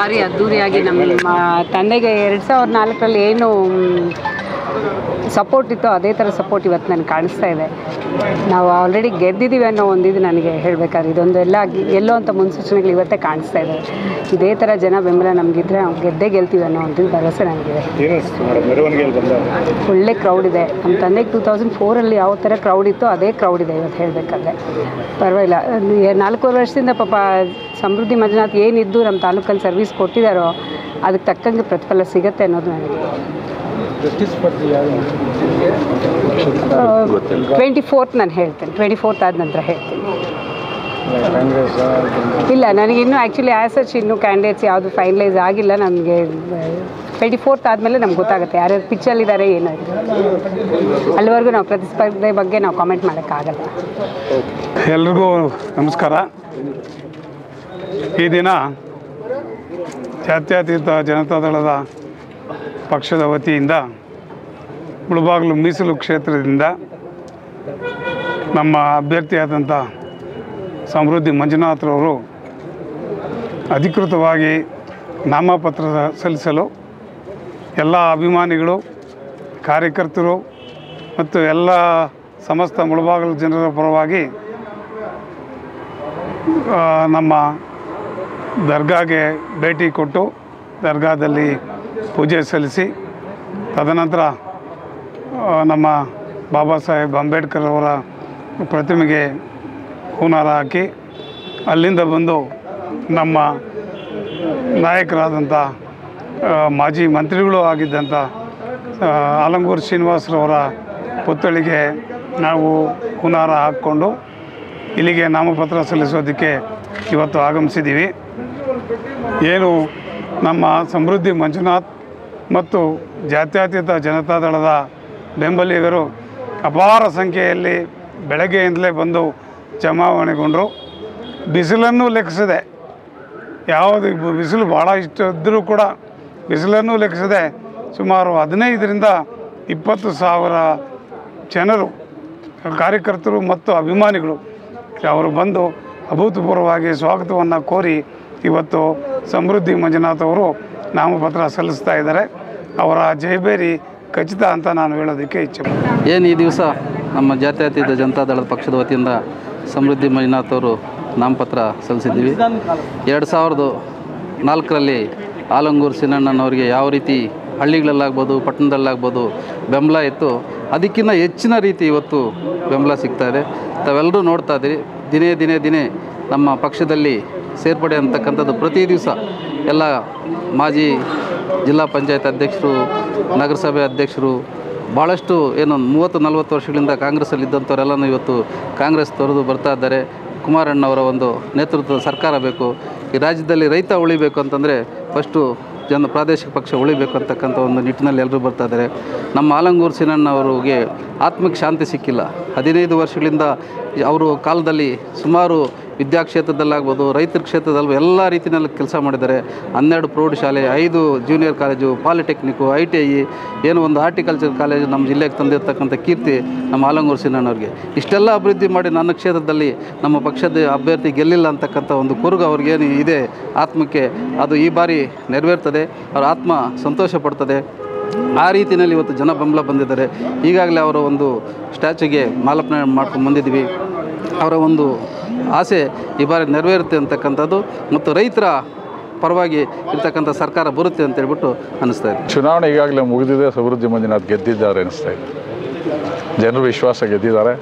ಭಾರಿ ಅದ್ಧೂರಿಯಾಗಿ ನಮ್ಮ ತಂದೆಗೆ ಎರಡು ಸಾವಿರದ ನಾಲ್ಕರಲ್ಲಿ ಏನು ಸಪೋರ್ಟ್ ಇತ್ತು ಅದೇ ಥರ ಸಪೋರ್ಟ್ ಇವತ್ತು ನನಗೆ ಕಾಣಿಸ್ತಾ ಇದೆ ನಾವು ಆಲ್ರೆಡಿ ಗೆದ್ದಿದ್ದೀವಿ ಅನ್ನೋ ಒಂದು ಇದು ನನಗೆ ಹೇಳಬೇಕಾದ್ರೆ ಇದೊಂದು ಎಲ್ಲ ಎಲ್ಲೋ ಅಂತ ಮುನ್ಸೂಚನೆಗಳು ಇವತ್ತೇ ಕಾಣಿಸ್ತಾ ಇದೆ ಇದೇ ಥರ ಜನ ಬೆಂಬಲ ನಮಗಿದ್ರೆ ನಾವು ಗೆದ್ದೇ ಗೆಲ್ತೀವಿ ಅನ್ನೋ ಒಂದು ಭರವಸೆ ನನಗಿದೆ ಏನಿಸ್ತು ಮೇಡಮ್ ಮೆರವಣಿಗೆಯಲ್ಲಿ ಬಂದಾಗ ಒಳ್ಳೆ ಕ್ರೌಡ್ ಇದೆ ನಮ್ಮ ತಂದೆಗೆ ಟೂ ತೌಸಂಡ್ ಫೋರಲ್ಲಿ ಯಾವ ಥರ ಕ್ರೌಡ್ ಇತ್ತು ಅದೇ ಕ್ರೌಡ್ ಇದೆ ಇವತ್ತು ಹೇಳಬೇಕಾದ್ರೆ ಪರವಾಗಿಲ್ಲ ಅದು ನಾಲ್ಕೂವರೆ ವರ್ಷದಿಂದ ಪಾಪ ಸಮೃದ್ಧಿ ಮಂಜುನಾಥ್ ಏನಿದ್ದು ನಮ್ಮ ತಾಲೂಕಲ್ಲಿ ಸರ್ವಿಸ್ ಕೊಟ್ಟಿದ್ದಾರೋ ಅದಕ್ಕೆ ತಕ್ಕಂಗೆ ಪ್ರತಿಫಲ ಸಿಗತ್ತೆ ಅನ್ನೋದು ನನಗೆ ಟ್ವೆಂಟಿ ಫೋರ್ತ್ ನಾನು ಹೇಳ್ತೇನೆ ಟ್ವೆಂಟಿ ಫೋರ್ತ್ ಆದ ನಂತರ ಹೇಳ್ತೀನಿ ಕಾಂಗ್ರೆಸ್ ಇಲ್ಲ ನನಗೆ ಇನ್ನೂ ಆ್ಯಕ್ಚುಲಿ ಆ್ಯಸ್ ಸಚ್ ಇನ್ನೂ ಕ್ಯಾಂಡಿಡೇಟ್ಸ್ ಯಾವುದು ಫೈನಲೈಸ್ ಆಗಿಲ್ಲ ನನಗೆ ಟ್ವೆಂಟಿ ಫೋರ್ತ್ ಆದಮೇಲೆ ನಮ್ಗೆ ಗೊತ್ತಾಗುತ್ತೆ ಯಾರ್ಯಾರು ಪಿಚ್ಚಲ್ಲಿದ್ದಾರೆ ಏನು ಅಂತ ಅಲ್ಲಿವರೆಗೂ ನಾವು ಪ್ರತಿಸ್ಪರ್ಧೆ ಬಗ್ಗೆ ನಾವು ಕಾಮೆಂಟ್ ಮಾಡೋಕ್ಕಾಗಲ್ಲ ಎಲ್ರಿಗೂ ನಮಸ್ಕಾರ ಈ ದಿನ ಜಾತ್ಯತೀತ ಜನತಾದಳದ ಪಕ್ಷದ ವತಿಯಿಂದ ಮುಳುಬಾಗಿಲು ಮೀಸಲು ಕ್ಷೇತ್ರದಿಂದ ನಮ್ಮ ಅಭ್ಯರ್ಥಿಯಾದಂಥ ಸಮೃದ್ಧಿ ಮಂಜುನಾಥ್ರವರು ಅಧಿಕೃತವಾಗಿ ನಾಮಪತ್ರ ಸಲ್ಲಿಸಲು ಎಲ್ಲ ಅಭಿಮಾನಿಗಳು ಕಾರ್ಯಕರ್ತರು ಮತ್ತು ಎಲ್ಲ ಸಮಸ್ತ ಮುಳುಬಾಗಿಲು ಜನರ ಪರವಾಗಿ ಆ, ನಮ್ಮ ದರ್ಗಾಗೆ ಭೇಟಿ ಕೊಟ್ಟು ದರ್ಗಾದಲ್ಲಿ ಪೂಜೆ ಸಲ್ಲಿಸಿ ತದನಂತರ ಆ, ನಮ್ಮ ಬಾಬಾ ಸಾಹೇಬ್ ಅಂಬೇಡ್ಕರ್ ಅವರ ಪ್ರತಿಮೆಗೆ ಹೂನಾರ ಹಾಕಿ ಅಲ್ಲಿಂದ ಬಂದು ನಮ್ಮ ನಾಯಕರಾದಂಥ ಆ, ಮಾಜಿ ಮಂತ್ರಿಗಳು ಆಗಿದ್ದಂಥ ಆ, ಆಲಂಗೂರು ಶ್ರೀನಿವಾಸರವರ ಪುತ್ಥಳಿಗೆ ನಾವು ಹುನಾರ ಹಾಕ್ಕೊಂಡು ಇಲ್ಲಿಗೆ ನಾಮಪತ್ರ ಸಲ್ಲಿಸೋದಕ್ಕೆ ಇವತ್ತು ಆಗಮಿಸಿದ್ದೀವಿ ಏನು ನಮ್ಮ ಸಮೃದ್ಧಿ ಮಂಜುನಾಥ್ ಮತ್ತು ಜಾತ್ಯತೀತ ಜನತಾದಳದ ಬೆಂಬಲಿಗರು ಅಪಾರ ಸಂಖ್ಯೆಯಲ್ಲಿ ಬೆಳಗ್ಗೆಯಿಂದಲೇ ಬಂದು ಜಮಾವಣೆಗೊಂಡರು ಬಿಸಿಲನ್ನು ಲೆಕ್ಕಿಸದೆ ಯಾವುದು ಬ- ಬಿಸಿಲು ಭಾಳ ಇಷ್ಟು ಇದ್ದರೂ ಕೂಡ ಬಿಸಿಲನ್ನು ಲೆಕ್ಕಿಸದೆ ಸುಮಾರು ಹದಿನೈದರಿಂದ ಇಪ್ಪತ್ತು ಸಾವಿರ ಜನರು ಕಾರ್ಯಕರ್ತರು ಮತ್ತು ಅಭಿಮಾನಿಗಳು ಅವರು ಬಂದು ಅಭೂತಪೂರ್ವವಾಗಿ ಸ್ವಾಗತವನ್ನು ಕೋರಿ ಇವತ್ತು ಸಮೃದ್ಧಿ ಮಂಜುನಾಥ್ ಅವರು ನಾಮಪತ್ರ ಸಲ್ಲಿಸ್ತಾ ಇದ್ದಾರೆ ಅವರ ಜಯಬೇರಿ ಖಚಿತ ಅಂತ ನಾನು ಹೇಳೋದಕ್ಕೆ ಇಚ್ಛೆ ಏನು ಈ ದಿವಸ ನಮ್ಮ ಜಾತ್ಯತೀತ ಜನತಾದಳದ ಪಕ್ಷದ ವತಿಯಿಂದ ಸಮೃದ್ಧಿ ಮಂಜುನಾಥ್ ಅವರು ನಾಮಪತ್ರ ಸಲ್ಲಿಸಿದ್ದೀವಿ ಎರಡು ಸಾವಿರದ ನಾಲ್ಕರಲ್ಲಿ ಆಲಂಗೂರು ಸಿನಣ್ಣನವರಿಗೆ ಯಾವ ರೀತಿ ಹಳ್ಳಿಗಳಲ್ಲಾಗ್ಬೋದು ಪಟ್ಟಣದಲ್ಲಾಗ್ಬೋದು ಬೆಂಬಲ ಇತ್ತು ಅದಕ್ಕಿಂತ ಹೆಚ್ಚಿನ ರೀತಿ ಇವತ್ತು ಬೆಂಬಲ ಸಿಗ್ತಾ ಇದೆ ತಾವೆಲ್ಲರೂ ನೋಡ್ತಾ ಇದ್ದೀರಿ ದಿನೇ ದಿನೇ ದಿನೇ ನಮ್ಮ ಪಕ್ಷದಲ್ಲಿ ಸೇರ್ಪಡೆ ಅಂತಕ್ಕಂಥದ್ದು ಪ್ರತಿ ದಿವಸ ಎಲ್ಲ ಮಾಜಿ ಜಿಲ್ಲಾ ಪಂಚಾಯತ್ ಅಧ್ಯಕ್ಷರು ನಗರಸಭೆ ಅಧ್ಯಕ್ಷರು ಭಾಳಷ್ಟು ಏನು ಮೂವತ್ತು ನಲವತ್ತು ವರ್ಷಗಳಿಂದ ಕಾಂಗ್ರೆಸ್ಸಲ್ಲಿ ಇದ್ದಂಥವರೆಲ್ಲನೂ ಇವತ್ತು ಕಾಂಗ್ರೆಸ್ ತೊರೆದು ಬರ್ತಾ ಇದ್ದಾರೆ ಕುಮಾರಣ್ಣವರ ಒಂದು ನೇತೃತ್ವದ ಸರ್ಕಾರ ಬೇಕು ಈ ರಾಜ್ಯದಲ್ಲಿ ರೈತ ಉಳಿಬೇಕು ಅಂತಂದರೆ ಫಸ್ಟು ಜನ ಪ್ರಾದೇಶಿಕ ಪಕ್ಷ ಉಳಿಬೇಕು ಅಂತಕ್ಕಂಥ ಒಂದು ನಿಟ್ಟಿನಲ್ಲಿ ಎಲ್ಲರೂ ಬರ್ತಾ ಇದ್ದಾರೆ ನಮ್ಮ ಆಲಂಗೂರು ಸಿನಣ್ಣವರಿಗೆ ಆತ್ಮಕ್ಕೆ ಶಾಂತಿ ಸಿಕ್ಕಿಲ್ಲ ಹದಿನೈದು ವರ್ಷಗಳಿಂದ ಅವರು ಕಾಲದಲ್ಲಿ ಸುಮಾರು ವಿದ್ಯಾಕ್ಷೇತ್ರದಲ್ಲಾಗ್ಬೋದು ರೈತರ ಕ್ಷೇತ್ರದಲ್ಲಿ ಎಲ್ಲ ರೀತಿಯಲ್ಲಿ ಕೆಲಸ ಮಾಡಿದ್ದಾರೆ ಹನ್ನೆರಡು ಪ್ರೌಢಶಾಲೆ ಐದು junior college polytechnic I T I ಏನು ಒಂದು ಹಾರ್ಟಿಕಲ್ಚರ್ ಕಾಲೇಜು ನಮ್ಮ ಜಿಲ್ಲೆಗೆ ತಂದಿರತಕ್ಕಂಥ ಕೀರ್ತಿ ನಮ್ಮ ಆಲಂಗೂರು ಸಿನಣ್ಣವ್ರಿಗೆ ಇಷ್ಟೆಲ್ಲ ಅಭಿವೃದ್ಧಿ ಮಾಡಿ ನನ್ನ ಕ್ಷೇತ್ರದಲ್ಲಿ ನಮ್ಮ ಪಕ್ಷದ ಅಭ್ಯರ್ಥಿ ಗೆಲ್ಲಿಲ್ಲ ಅಂತಕ್ಕಂಥ ಒಂದು ಕುರುಗು ಅವ್ರಿಗೇನು ಇದೆ ಆತ್ಮಕ್ಕೆ ಅದು ಈ ಬಾರಿ ನೆರವೇರ್ತದೆ ಅವರ ಆತ್ಮ ಸಂತೋಷ ಪಡ್ತದೆ ಆ ರೀತಿಯಲ್ಲಿ ಇವತ್ತು ಜನ ಬೆಂಬಲ ಬಂದಿದ್ದಾರೆ ಈಗಾಗಲೇ ಅವರ ಒಂದು ಸ್ಟ್ಯಾಚ್ಯೂಗೆ ಮಾಲಾರ್ಪಣೆ ಮಾಡ್ಕೊಂಡು ಬಂದಿದ್ವಿ ಅವರ ಒಂದು ಆಸೆ ಈ ಬಾರಿ ನೆರವೇರುತ್ತೆ ಅಂತಕ್ಕಂಥದ್ದು ಮತ್ತು ರೈತರ ಪರವಾಗಿ ಇರ್ತಕ್ಕಂಥ ಸರ್ಕಾರ ಬರುತ್ತೆ ಅಂತ ಹೇಳ್ಬಿಟ್ಟು ಅನ್ನಿಸ್ತಾ ಇದೆ ಚುನಾವಣೆ ಈಗಾಗಲೇ ಮುಗಿದಿದೆ ಸಮೃದ್ಧಿ ಮಂಜುನಾಥ್ ಗೆದ್ದಿದ್ದಾರೆ ಅನಿಸ್ತಾ ಇದೆ ಜನರು ವಿಶ್ವಾಸ ಗೆದ್ದಿದ್ದಾರೆ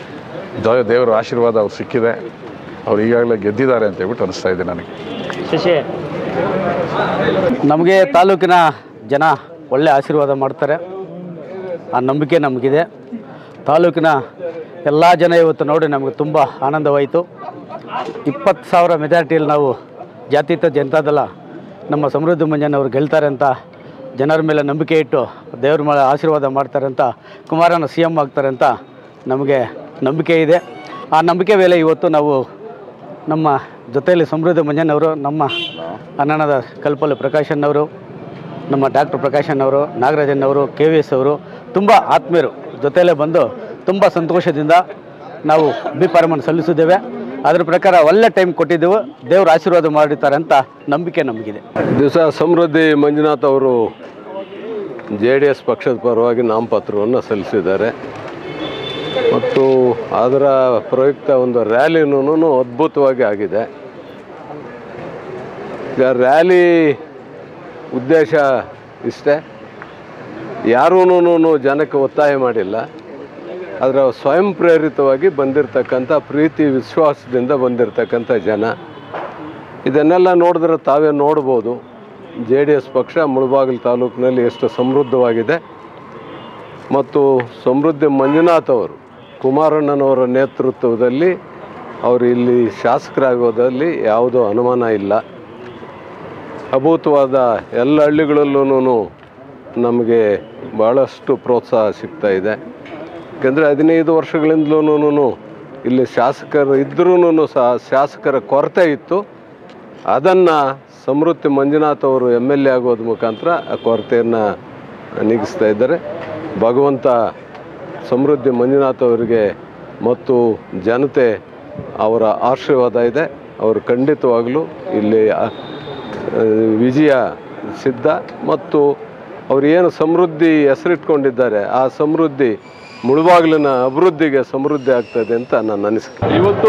ದ- ದೇವರ ಆಶೀರ್ವಾದ ಅವ್ರು ಸಿಕ್ಕಿದೆ ಅವ್ರು ಈಗಾಗಲೇ ಗೆದ್ದಿದ್ದಾರೆ ಅಂತ ಹೇಳ್ಬಿಟ್ಟು ಅನಿಸ್ತಾ ಇದೆ ನನಗೆ ನಮಗೆ ತಾಲೂಕಿನ ಜನ ಒಳ್ಳೆ ಆಶೀರ್ವಾದ ಮಾಡ್ತಾರೆ ಆ ನಂಬಿಕೆ ನಮಗಿದೆ ತಾಲೂಕಿನ ಎಲ್ಲ ಜನ ಇವತ್ತು ನೋಡಿ ನಮಗೆ ತುಂಬ ಆನಂದವಾಯಿತು ಇಪ್ಪತ್ತು ಸಾವಿರ ಮೆಜಾರಿಟಿಯಲ್ಲಿ ನಾವು ಜಾತೀತ ಜನತಾದಳ ನಮ್ಮ ಸಮೃದ್ಧಿ ಮಂಜನವರು ಗೆಲ್ತಾರೆ ಅಂತ ಜನರ ಮೇಲೆ ನಂಬಿಕೆ ಇಟ್ಟು ದೇವ್ರ ಮೇಲೆ ಆಶೀರ್ವಾದ ಮಾಡ್ತಾರೆ ಅಂತ ಕುಮಾರನ ಸಿ ಎಮ್ ಆಗ್ತಾರೆ ಅಂತ ನಮಗೆ ನಂಬಿಕೆ ಇದೆ ಆ ನಂಬಿಕೆ ಮೇಲೆ ಇವತ್ತು ನಾವು ನಮ್ಮ ಜೊತೆಯಲ್ಲಿ ಸಮೃದ್ಧ ಮಂಜನವರು ನಮ್ಮ ಅಣ್ಣನದ ಕಲ್ಪಲು ಪ್ರಕಾಶನ್ನವರು ನಮ್ಮ ಡಾಕ್ಟರ್ ಪ್ರಕಾಶನ್ನವರು ನಾಗರಾಜನ್ನವರು ಕೆ ವಿ ಎಸ್ ಅವರು ತುಂಬ ಆತ್ಮೀಯರು ಜೊತೆಯಲ್ಲೇ ಬಂದು ತುಂಬ ಸಂತೋಷದಿಂದ ನಾವು ಬಿ ಪಾರಮನ್ನು ಸಲ್ಲಿಸಿದ್ದೇವೆ ಅದ್ರ ಪ್ರಕಾರ ಒಳ್ಳೆ ಟೈಮ್ ಕೊಟ್ಟಿದ್ದೆವು ದೇವ್ರ ಆಶೀರ್ವಾದ ಮಾಡಿರ್ತಾರೆ ಅಂತ ನಂಬಿಕೆ ನಮಗಿದೆ ದಿವಸ ಸಮೃದ್ಧಿ ಮಂಜುನಾಥ್ ಅವರು ಜೆ ಡಿ ಎಸ್ ಪಕ್ಷದ ಪರವಾಗಿ ನಾಮಪತ್ರವನ್ನು ಸಲ್ಲಿಸಿದ್ದಾರೆ ಮತ್ತು ಅದರ ಪ್ರಯುಕ್ತ ಒಂದು ರ್ಯಾಲಿನೂ ಅದ್ಭುತವಾಗಿ ಆಗಿದೆ ಈಗ ರ್ಯಾಲಿ ಉದ್ದೇಶ ಇಷ್ಟೇ ಯಾರೂ ಜನಕ್ಕೆ ಒತ್ತಾಯ ಮಾಡಿಲ್ಲ ಅದರ ಸ್ವಯಂ ಪ್ರೇರಿತವಾಗಿ ಬಂದಿರತಕ್ಕಂಥ ಪ್ರೀತಿ ವಿಶ್ವಾಸದಿಂದ ಬಂದಿರತಕ್ಕಂಥ ಜನ ಇದನ್ನೆಲ್ಲ ನೋಡಿದ್ರೆ ತಾವೇ ನೋಡ್ಬೋದು ಜೆ ಡಿ ಎಸ್ ಪಕ್ಷ ಮುಳಬಾಗಿಲು ತಾಲೂಕಿನಲ್ಲಿ ಎಷ್ಟು ಸಮೃದ್ಧವಾಗಿದೆ ಮತ್ತು ಸಮೃದ್ಧಿ ಮಂಜುನಾಥ್ ಅವರು ಕುಮಾರಣ್ಣನವರ ನೇತೃತ್ವದಲ್ಲಿ ಅವರು ಇಲ್ಲಿ ಶಾಸಕರಾಗೋದಲ್ಲಿ ಯಾವುದೋ ಅನುಮಾನ ಇಲ್ಲ ಅಭೂತವಾದ ಎಲ್ಲ ಹಳ್ಳಿಗಳಲ್ಲೂ ನಮಗೆ ಭಾಳಷ್ಟು ಪ್ರೋತ್ಸಾಹ ಸಿಗ್ತಾ ಇದೆ ಯಾಕೆಂದರೆ ಹದಿನೈದು ವರ್ಷಗಳಿಂದಲೂ ಇಲ್ಲಿ ಶಾಸಕರು ಇದ್ರೂ ಸಹ ಶಾಸಕರ ಕೊರತೆ ಇತ್ತು ಅದನ್ನು ಸಮೃದ್ಧಿ ಮಂಜುನಾಥ್ ಅವರು ಎಮ್ ಎಲ್ ಎ ಆಗೋದ್ರ ಮುಖಾಂತರ ಆ ಕೊರತೆಯನ್ನು ನೀಗಿಸ್ತಾ ಇದ್ದಾರೆ ಭಗವಂತ ಸಮೃದ್ಧಿ ಮಂಜುನಾಥ್ ಅವರಿಗೆ ಮತ್ತು ಜನತೆ ಅವರ ಆಶೀರ್ವಾದ ಇದೆ ಅವರು ಖಂಡಿತವಾಗಲೂ ಇಲ್ಲಿ ಆ, ಆ, ವಿಜಯ ಸಿದ್ಧ ಮತ್ತು ಅವರು ಏನು ಸಮೃದ್ಧಿ ಹೆಸರಿಟ್ಕೊಂಡಿದ್ದಾರೆ ಆ ಸಮೃದ್ಧಿ ಮುಳುಬಾಗಿಲಿನ ಅಭಿವೃದ್ಧಿಗೆ ಸಮೃದ್ಧಿ ಆಗ್ತದೆ ಅಂತ ನನ್ನ ಅನಿಸಿಕೆ ಇವತ್ತು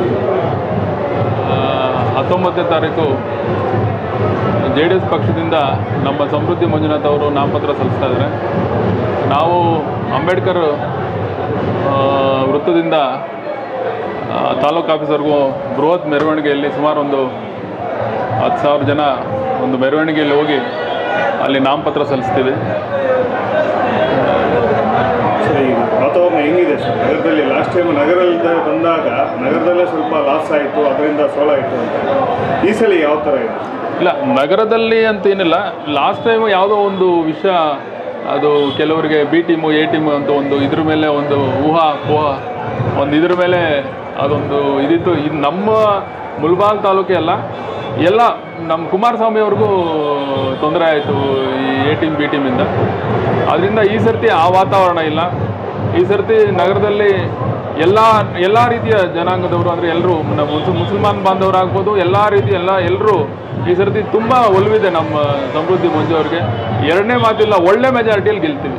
ಆ, ಹತ್ತೊಂಬತ್ತನೇ ತಾರೀಕು ಜೆ ಡಿ ಎಸ್ ಪಕ್ಷದಿಂದ ನಮ್ಮ ಸಮೃದ್ಧಿ ಮಂಜುನಾಥ್ ಅವರು ನಾಮಪತ್ರ ಸಲ್ಲಿಸ್ತಾ ಇದ್ದಾರೆ ನಾವು ಅಂಬೇಡ್ಕರ್ ಆ, ವೃತ್ತದಿಂದ ಆ, ತಾಲೂಕು ಆಫೀಸರ್ಗೂ ಬೃಹತ್ ಮೆರವಣಿಗೆಯಲ್ಲಿ ಸುಮಾರು ಒಂದು ಹತ್ತು ಸಾವಿರ ಜನ ಒಂದು ಮೆರವಣಿಗೆಯಲ್ಲಿ ಹೋಗಿ ಅಲ್ಲಿ ನಾಮಪತ್ರ ಸಲ್ಲಿಸ್ತೀವಿ ಸರ್ ಈಗ ವಾತಾವರಣ ಹೆಂಗಿದೆ ಸರ್ ನಗರದಲ್ಲಿ ಲಾಸ್ಟ್ ಟೈಮ್ ನಗರದಿಂದ ಬಂದಾಗ ನಗರದಲ್ಲೇ ಸ್ವಲ್ಪ ಲಾಸ್ ಆಯಿತು ಅದರಿಂದ ಸೋಲಾಯಿತು ಅಂತ ಈ ಸಲ ಯಾವ ಥರ ಇದೆ ಇಲ್ಲ ನಗರದಲ್ಲಿ ಅಂತ ಏನಿಲ್ಲ ಲಾಸ್ಟ್ ಟೈಮ್ ಯಾವುದೋ ಒಂದು ವಿಷಯ ಅದು ಕೆಲವರಿಗೆ ಬಿ ಟೀಮು ಎ ಟೀಮು ಅಂತ ಒಂದು ಇದ್ರ ಮೇಲೆ ಒಂದು ಊಹಾ ಪೋಹ ಒಂದು ಇದ್ರ ಮೇಲೆ ಅದೊಂದು ಇದಿತ್ತು ಇದು ನಮ್ಮ ಮುಲ್ಬಾಲ್ ತಾಲೂಕೆ ಅಲ್ಲ ಎಲ್ಲ ನಮ್ಮ ಕುಮಾರಸ್ವಾಮಿ ಅವ್ರಿಗೂ ತೊಂದರೆ ಆಯಿತು ಈ ಎ ಟೀಮ್ ಬಿ ಟೀಮಿಂದ ಅದರಿಂದ ಈ ಸರ್ತಿ ಆ ವಾತಾವರಣ ಇಲ್ಲ ಈ ಸರ್ತಿ ನಗರದಲ್ಲಿ ಎಲ್ಲ ಎಲ್ಲ ರೀತಿಯ ಜನಾಂಗದವರು ಅಂದರೆ ಎಲ್ಲರೂ ಮುಸಲ್ಮಾನ್ ಬಾಂಧವರಾಗ್ಬೋದು ಎಲ್ಲ ರೀತಿ ಎಲ್ಲ ಎಲ್ಲರೂ ಈ ಸರ್ತಿ ತುಂಬ ಒಲವಿದೆ ನಮ್ಮ ಸಮೃದ್ಧಿ ಮಂಜು ಅವ್ರಿಗೆ ಎರಡನೇ ಮಾತಿಲ್ಲ ಒಳ್ಳೆ ಮೆಜಾರಿಟಿಯಲ್ಲಿ ಗೆಲ್ತೀವಿ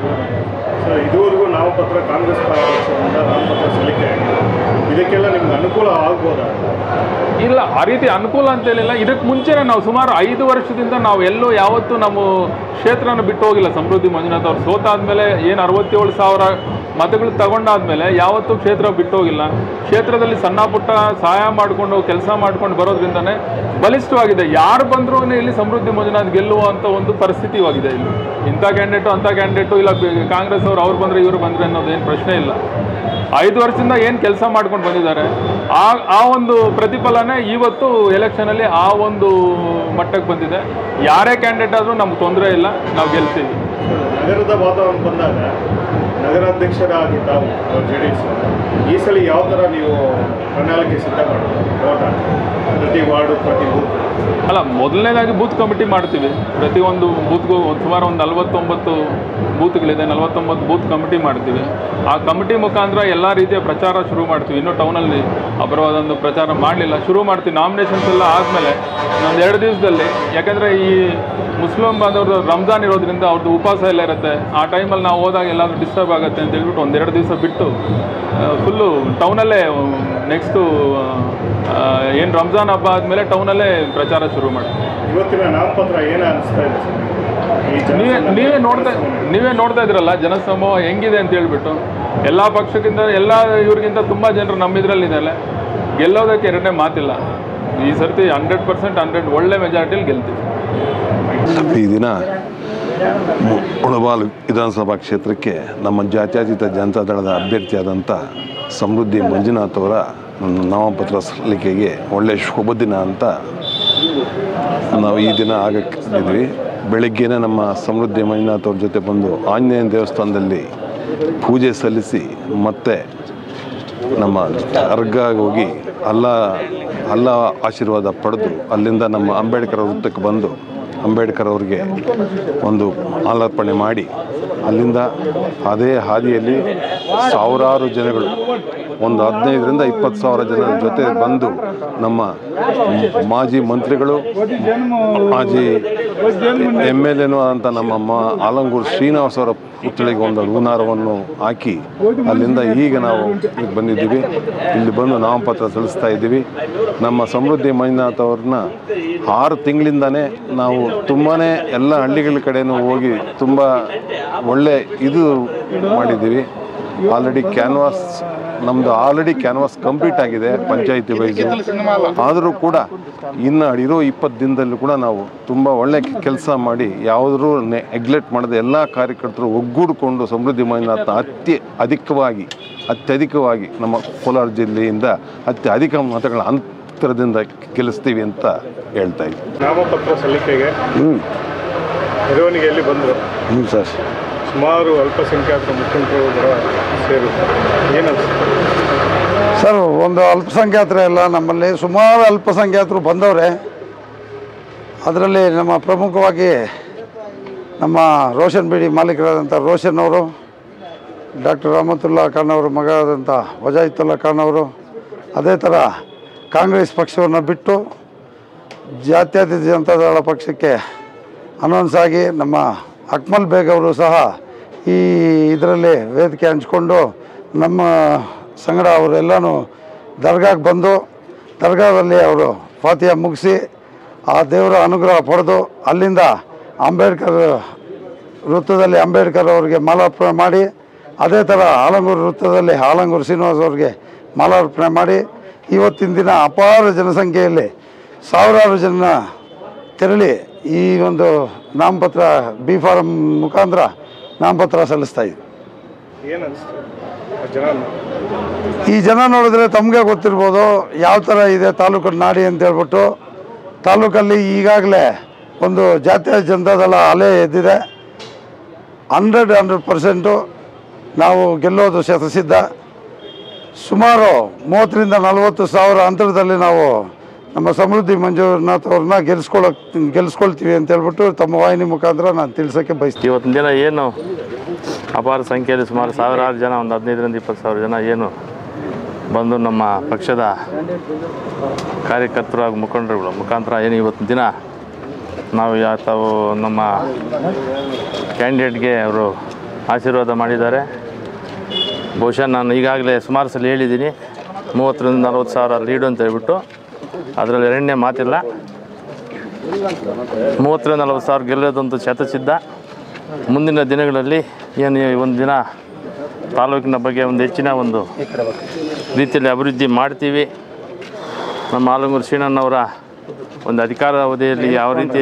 ಸರ್ ಇದುವರೆಗೂ ನಾಮಪತ್ರ ಕಾಂಗ್ರೆಸ್ ಪಕ್ಷದಿಂದ ನಾಮಪತ್ರ ಸಲ್ಲಿಕೆ ಆಗಿದೆ ಇದಕ್ಕೆಲ್ಲ ನಿಮ್ಗೆ ಅನುಕೂಲ ಆಗ್ಬೋದಾ ಇಲ್ಲ ಆ ರೀತಿ ಅನುಕೂಲ ಅಂತೇನಿಲ್ಲ ಇದಕ್ಕೆ ಮುಂಚೆನೇ ನಾವು ಸುಮಾರು ಐದು ವರ್ಷದಿಂದ ನಾವು ಎಲ್ಲೂ ಯಾವತ್ತೂ ನಮ್ಮ ಕ್ಷೇತ್ರನ ಬಿಟ್ಟು ಹೋಗಿಲ್ಲ ಸಮೃದ್ಧಿ ಮಂಜುನಾಥ್ ಅವ್ರು ಸೋತಾದ್ಮೇಲೆ ಏನು ಅರವತ್ತೇಳು ಸಾವಿರ ಮತಗಳು ತಗೊಂಡಾದ್ಮೇಲೆ ಯಾವತ್ತೂ ಕ್ಷೇತ್ರ ಬಿಟ್ಟು ಹೋಗಿಲ್ಲ ಕ್ಷೇತ್ರದಲ್ಲಿ ಸಣ್ಣ ಪುಟ್ಟ ಸಹಾಯ ಮಾಡಿಕೊಂಡು ಕೆಲಸ ಮಾಡ್ಕೊಂಡು ಬರೋದ್ರಿಂದನೇ ಬಲಿಷ್ಠವಾಗಿದೆ ಯಾರು ಬಂದರೂ ಇಲ್ಲಿ ಸಮೃದ್ಧಿ ಮಂಜುನಾಥ್ ಗೆಲ್ಲುವಂಥ ಒಂದು ಪರಿಸ್ಥಿತಿ ಇವಾಗಿದೆ ಇಲ್ಲಿ ಇಂಥ ಕ್ಯಾಂಡಿಡೇಟು ಅಂಥ ಕ್ಯಾಂಡಿಡೇಟು ಇಲ್ಲ ಬಿ- ಕಾಂಗ್ರೆಸ್ ಅವ್ರು ಅವ್ರು ಬಂದರೆ ಇವರು ಬಂದರೆ ಅನ್ನೋದೇನು ಪ್ರಶ್ನೆ ಇಲ್ಲ ಐದು ವರ್ಷದಿಂದ ಏನು ಕೆಲಸ ಮಾಡ್ಕೊಂಡು ಬಂದಿದ್ದಾರೆ ಆ ಆ ಒಂದು ಪ್ರತಿಫಲನೇ ಇವತ್ತು ಎಲೆಕ್ಷನಲ್ಲಿ ಆ ಒಂದು ಮಟ್ಟಕ್ಕೆ ಬಂದಿದೆ ಯಾರೇ ಕ್ಯಾಂಡಿಡೇಟ್ ಆದರೂ ನಮ್ಗೆ ತೊಂದರೆ ಇಲ್ಲ ನಾವು ಗೆಲ್ತೀವಿ ನಗರದ ವಾತಾವರಣ ಬಂದಾಗ ನಗರಾಧ್ಯಕ್ಷರಾಗಿ ತಾವು ಜೆ ಡಿ ಎಸ್ ಈ ಸಲ ಯಾವ ಥರ ನೀವು ಪ್ರಣಾಳಿಕೆ ಸಿದ್ಧ ಮಾಡೋದು ಓಟ ಪ್ರತಿ ವಾರ್ಡು ಪ್ರತಿ ಬೂತ್ ಅಲ್ಲ ಮೊದಲನೇದಾಗಿ ಬೂತ್ ಕಮಿಟಿ ಮಾಡ್ತೀವಿ ಪ್ರತಿಯೊಂದು ಬೂತ್ಗೂ ಒಂದು ಸುಮಾರು ಒಂದು ನಲವತ್ತೊಂಬತ್ತು ಬೂತ್ಗಳಿದೆ ನಲವತ್ತೊಂಬತ್ತು ಬೂತ್ ಕಮಿಟಿ ಮಾಡ್ತೀವಿ ಆ ಕಮಿಟಿ ಮುಖಾಂತರ ಎಲ್ಲ ರೀತಿಯ ಪ್ರಚಾರ ಶುರು ಮಾಡ್ತೀವಿ ಇನ್ನೂ ಟೌನಲ್ಲಿ ಅಪರವಾದೊಂದು ಪ್ರಚಾರ ಮಾಡಲಿಲ್ಲ ಶುರು ಮಾಡ್ತೀವಿ ನಾಮಿನೇಷನ್ಸ್ ಎಲ್ಲ ಆದಮೇಲೆ ಒಂದು ಎರಡು ದಿವಸದಲ್ಲಿ ಯಾಕಂದರೆ ಈ ಮುಸ್ಲಿಂ ಬಾಂಧವ್ರದ್ದು ರಂಜಾನ್ ಇರೋದ್ರಿಂದ ಅವ್ರದ್ದು ಉಪವಾಸ ಎಲ್ಲ ಇರುತ್ತೆ ಆ ಟೈಮಲ್ಲಿ ನಾವು ಹೋದಾಗ ಎಲ್ಲಾದರೂ ಡಿಸ್ಟರ್ಬ್ ಆಗುತ್ತೆ ಅಂತ ಹೇಳ್ಬಿಟ್ಟು ಒಂದೆರಡು ದಿವಸ ಬಿಟ್ಟು ಫುಲ್ಲು ಟೌನಲ್ಲೇ ನೆಕ್ಸ್ಟು ಏನು ರಂಜಾನ್ ಹಬ್ಬ ಆದಮೇಲೆ ಟೌನಲ್ಲೇ ಪ್ರಚಾರ ಶುರು ಮಾಡಿ ಇವತ್ತಿನ ನಾಮಪತ್ರ ಏನು ಅನಿಸ್ತಾ ಇದೆ ಸರ್ ಈ ನೀವೇ ಜನಸಮೂಹ- ನೀವೇ ನೋಡ್ತಾ ನೀವೇ ನೋಡ್ತಾ ಇದ್ರಲ್ಲ ಜನಸಮೂಹ ಹೆಂಗಿದೆ ಅಂತ ಹೇಳ್ಬಿಟ್ಟು ಎಲ್ಲ ಪಕ್ಷಕ್ಕಿಂತ ಎಲ್ಲ ಇವ್ರಿಗಿಂತ ತುಂಬ ಜನರು ನಮ್ಮಿದ್ರಲ್ಲಿದ್ದಾರೆ ಗೆಲ್ಲೋದಕ್ಕೆ ಎರಡನೇ ಮಾತಿಲ್ಲ ಈ ಸರ್ತಿ ಹಂಡ್ರೆಡ್ ಪರ್ಸೆಂಟ್ ಹಂಡ್ರೆಡ್ ಒಳ್ಳೆ ಮೆಜಾರಿಟಿಲಿ ಗೆಲ್ತೀವಿ ಈ ದಿನ ಮು- ಮುಳಬಾಲ್ ವಿಧಾನಸಭಾ ಕ್ಷೇತ್ರಕ್ಕೆ ನಮ್ಮ ಜಾತ್ಯತೀತ ಜನತಾ ದಳದ ಅಭ್ಯರ್ಥಿಯಾದಂಥ ಸಮೃದ್ಧಿ ಮಂಜುನಾಥ್ ಅವರ ನಾಮಪತ್ರ ಸಲ್ಲಿಕೆಗೆ ಒಳ್ಳೆಯ ಶುಭ ದಿನ ಅಂತ ನಾವು ಈ ದಿನ ಆಗಕ್ಕಿದ್ವಿ ಬೆಳಗ್ಗೆನೇ ನಮ್ಮ ಸಮೃದ್ಧಿ ಮಂಜುನಾಥ್ ಅವ್ರ ಜೊತೆ ಬಂದು ಆಂಜನೇಯನ ದೇವಸ್ಥಾನದಲ್ಲಿ ಪೂಜೆ ಸಲ್ಲಿಸಿ ಮತ್ತೆ ನಮ್ಮ ದರ್ಗಾಗೆ ಹೋಗಿ ಅಲ್ಲ ಅಲ್ಲ ಆಶೀರ್ವಾದ ಪಡೆದು ಅಲ್ಲಿಂದ ನಮ್ಮ ಅಂಬೇಡ್ಕರ್ ವೃತ್ತಕ್ಕೆ ಬಂದು ಅಂಬೇಡ್ಕರ್ ಅವರಿಗೆ ಒಂದು ಮಾಲಾರ್ಪಣೆ ಮಾಡಿ ಅಲ್ಲಿಂದ ಅದೇ ಹಾದಿಯಲ್ಲಿ ಸಾವಿರಾರು ಜನಗಳು ಒಂದು ಹದಿನೈದರಿಂದ ಇಪ್ಪತ್ತು ಸಾವಿರ ಜನರ ಜೊತೆ ಬಂದು ನಮ್ಮ ಮಾಜಿ ಮಂತ್ರಿಗಳು ಮಾಜಿ ಎಮ್ ಎಲ್ ಎನೂ ಆದಂಥ ನಮ್ಮ ಮ ಆಲಂಗೂರು ಶ್ರೀನಿವಾಸ್ ಅವರ ಪುತ್ಳಿಗೆ ಒಂದು ಹೂನಾರವನ್ನು ಹಾಕಿ ಅಲ್ಲಿಂದ ಈಗ ನಾವು ಇಲ್ಲಿ ಬಂದಿದ್ದೀವಿ ಇಲ್ಲಿ ಬಂದು ನಾಮಪತ್ರ ಸಲ್ಲಿಸ್ತಾ ಇದ್ದೀವಿ ನಮ್ಮ ಸಮೃದ್ಧಿ ಮಂಜುನಾಥ್ ಅವ್ರನ್ನ ಆರು ತಿಂಗಳಿಂದನೇ ನಾವು ತುಂಬಾ ಎಲ್ಲ ಹಳ್ಳಿಗಳ ಕಡೆನೂ ಹೋಗಿ ತುಂಬ ಒಳ್ಳೆ ಇದು ಮಾಡಿದ್ದೀವಿ ಆಲ್ರೆಡಿ ಕ್ಯಾನ್ವಾಸ್ ನಮ್ಮದು ಆಲ್ರೆಡಿ ಕ್ಯಾನ್ವಾಸ್ ಕಂಪ್ಲೀಟ್ ಆಗಿದೆ ಪಂಚಾಯಿತಿ ವೈಸು ಆದರೂ ಕೂಡ ಇನ್ನು ಇರೋ ಇಪ್ಪತ್ತು ದಿನದಲ್ಲೂ ಕೂಡ ನಾವು ತುಂಬ ಒಳ್ಳೆ ಕೆಲಸ ಮಾಡಿ ಯಾವುದರೂ ನೆಗ್ಲೆಕ್ಟ್ ಮಾಡದೆ ಎಲ್ಲ ಕಾರ್ಯಕರ್ತರು ಒಗ್ಗೂಡಿಕೊಂಡು ಸಮೃದ್ಧಿ ಮಂಜುನಾಥ್ನ ಅತಿ ಅಧಿಕವಾಗಿ ಅತ್ಯಧಿಕವಾಗಿ ನಮ್ಮ ಕೋಲಾರ ಜಿಲ್ಲೆಯಿಂದ ಅತಿ ಅಧಿಕ ಮತಗಳ ಅಂತರದಿಂದ ಗೆಲ್ಲಿಸ್ತೀವಿ ಅಂತ ಹೇಳ್ತಾ ಇದ್ದೀವಿ ನಾಮಪತ್ರ ಸಲ್ಲಿಕೆಗೆ ಮೆರವಣಿಗೆಯಲ್ಲಿ ಬಂದರು ಹ್ಞೂ ಸರ್ ಸುಮಾರು ಅಲ್ಪಸಂಖ್ಯಾತರ ಮುಖಂಡರು ಕೂಡ ಸೇರಿದ್ರು ಏನನ್ಸುತ್ತೆ ಸರ್ ಒಂದು ಅಲ್ಪಸಂಖ್ಯಾತರೇ ಅಲ್ಲ ನಮ್ಮಲ್ಲಿ ಸುಮಾರು ಅಲ್ಪಸಂಖ್ಯಾತರು ಬಂದವರೆ ಅದರಲ್ಲಿ ನಮ್ಮ ಪ್ರಮುಖವಾಗಿ ನಮ್ಮ ರೋಷನ್ ಬಿಡಿ ಮಾಲೀಕರಾದಂಥ ರೋಷನ್ ಅವರು ಡಾಕ್ಟರ್ ರಹಮತುಲ್ಲಾ ಖಾನ್ ಅವರ ಮಗ ಆದಂಥ ವಜಾಯಿತುಲ್ಲಾ ಖಾನ್ ಅವರು ಅದೇ ಥರ ಕಾಂಗ್ರೆಸ್ ಪಕ್ಷವನ್ನು ಬಿಟ್ಟು ಜಾತ್ಯತೀತ ಜನತಾದಳ ಪಕ್ಷಕ್ಕೆ ಅನೌನ್ಸ್ ಆಗಿ ನಮ್ಮ ಅಕ್ಮಲ್ ಬೇಗ್ ಅವರು ಸಹ ಈ ಇದರಲ್ಲಿ ವೇದಿಕೆ ಹಂಚ್ಕೊಂಡು ನಮ್ಮ ಸಂಗಡ ಅವರೆಲ್ಲನೂ ದರ್ಗಾಗೆ ಬಂದು ದರ್ಗಾದಲ್ಲಿ ಅವರು ಫಾತಿಯ ಮುಗಿಸಿ ಆ ದೇವರ ಅನುಗ್ರಹ ಪಡೆದು ಅಲ್ಲಿಂದ ಅಂಬೇಡ್ಕರ್ ವೃತ್ತದಲ್ಲಿ ಅಂಬೇಡ್ಕರ್ ಅವರಿಗೆ ಮಾಲಾರ್ಪಣೆ ಮಾಡಿ ಅದೇ ಥರ ಆಲಂಗೂರು ವೃತ್ತದಲ್ಲಿ ಆಲಂಗೂರು ಶ್ರೀನಿವಾಸ್ ಅವ್ರಿಗೆ ಮಾಲಾರ್ಪಣೆ ಮಾಡಿ ಇವತ್ತಿನ ದಿನ ಅಪಾರ ಜನಸಂಖ್ಯೆಯಲ್ಲಿ ಸಾವಿರಾರು ಜನ ತೆರಳಿ ಈ ಒಂದು ನಾಮಪತ್ರ ಬಿ ಫಾರಂ ಮುಖಾಂತರ ನಾಮಪತ್ರ ಸಲ್ಲಿಸ್ತಾ ಇದ್ವಿ ಏನನ್ಸುತ್ತೆ ಆ ಜನ ಈ ಜನ ನೋಡಿದ್ರೆ ತಮಗೆ ಗೊತ್ತಿರ್ಬೋದು ಯಾವ ಥರ ಇದೆ ತಾಲೂಕು ನಾಡಿ ಅಂತ ಹೇಳ್ಬಿಟ್ಟು ತಾಲೂಕಲ್ಲಿ ಈಗಾಗಲೇ ಒಂದು ಜಾತ್ಯ ಜನತಾದಳ ಅಲೆ ಎದ್ದಿದೆ ಹಂಡ್ರೆಡ್ ಹಂಡ್ರೆಡ್ ಪರ್ಸೆಂಟು ನಾವು ಗೆಲ್ಲೋದು ಶತಸಿದ್ಧ ಸುಮಾರು ಮೂವತ್ತರಿಂದ ನಲವತ್ತು ಸಾವಿರ ಅಂತರದಲ್ಲಿ ನಾವು ನಮ್ಮ ಸಮೃದ್ಧಿ ಮಂಜುನಾಥ್ ಅವ್ರನ್ನ ಗೆಲ್ಸ್ಕೊಳ್ಳೋಕ್ ಗೆಲ್ಸ್ಕೊಳ್ತೀವಿ ಅಂತ ಹೇಳ್ಬಿಟ್ಟು ತಮ್ಮ ವಾಹಿನಿ ಮುಖಾಂತರ ನಾನು ತಿಳಿಸೋಕ್ಕೆ ಬಯಸ್ತೀನಿ ಇವತ್ತಿನ ದಿನ ಏನು ಅಪಾರ ಸಂಖ್ಯೆಯಲ್ಲಿ ಸುಮಾರು ಸಾವಿರಾರು ಜನ ಒಂದು ಹದಿನೈದರಿಂದ ಇಪ್ಪತ್ತು ಸಾವಿರ ಜನ ಏನು ಬಂದು ನಮ್ಮ ಪಕ್ಷದ ಕಾರ್ಯಕರ್ತರು ಹಾಗೂ ಮುಖಂಡರುಗಳು ಮುಖಾಂತರ ಏನು ಇವತ್ತಿನ ದಿನ ನಾವು ಯಾ ತಾವು ನಮ್ಮ ಕ್ಯಾಂಡಿಡೇಟ್ಗೆ ಅವರು ಆಶೀರ್ವಾದ ಮಾಡಿದ್ದಾರೆ ಬಹುಶಃ ನಾನು ಈಗಾಗಲೇ ಸುಮಾರು ಸಲ ಹೇಳಿದ್ದೀನಿ ಮೂವತ್ತರಿಂದ ನಲ್ವತ್ತು ಸಾವಿರ ಲೀಡು ಅಂತ ಹೇಳ್ಬಿಟ್ಟು ಅದರಲ್ಲಿ ಎರಡನೇ ಮಾತಿಲ್ಲ ಮೂವತ್ತರಿಂದ ನಲ್ವತ್ತು ಸಾವಿರ ಗೆಲ್ಲೋದಂತೂ ಶತಸಿದ್ಧ ಮುಂದಿನ ದಿನಗಳಲ್ಲಿ ಏನು ಈ ಒಂದು ದಿನ ತಾಲೂಕಿನ ಬಗ್ಗೆ ಒಂದು ಹೆಚ್ಚಿನ ಒಂದು ರೀತಿಯಲ್ಲಿ ಅಭಿವೃದ್ಧಿ ಮಾಡ್ತೀವಿ ನಮ್ಮ ಆಲಂಗೂರು ಶ್ರೀನಣ್ಣವರ ಒಂದು ಅಧಿಕಾರ ಅವಧಿಯಲ್ಲಿ ಯಾವ ರೀತಿ